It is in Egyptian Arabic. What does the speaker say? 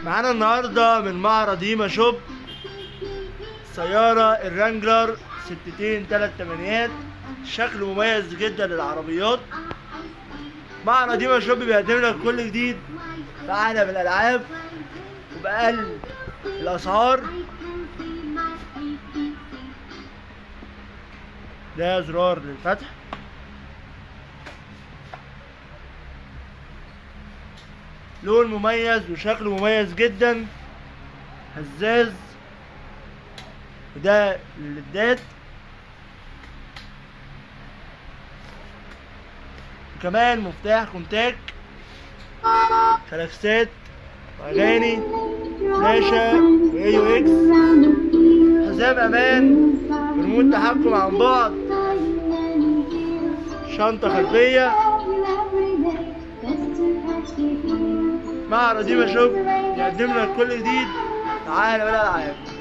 معانا النهارده من معرض هيما شوب سيارة الرانجلر ستتين تلات تمانيات شكل مميز جدا للعربيات معرض هيما شوب بيقدم لك كل جديد بأعلى بالألعاب وبأقل الأسعار ده زرار للفتح لون مميز وشكله مميز جدا هزاز وده الليدات وكمان مفتاح كونتاك كلاكسات واغاني فلاشة واي يو اكس حزام امان ريموت تحكم عن بعد شنطة خلفية معرض ديما شوب يقدم لك كل جديد تعالى بلا العاب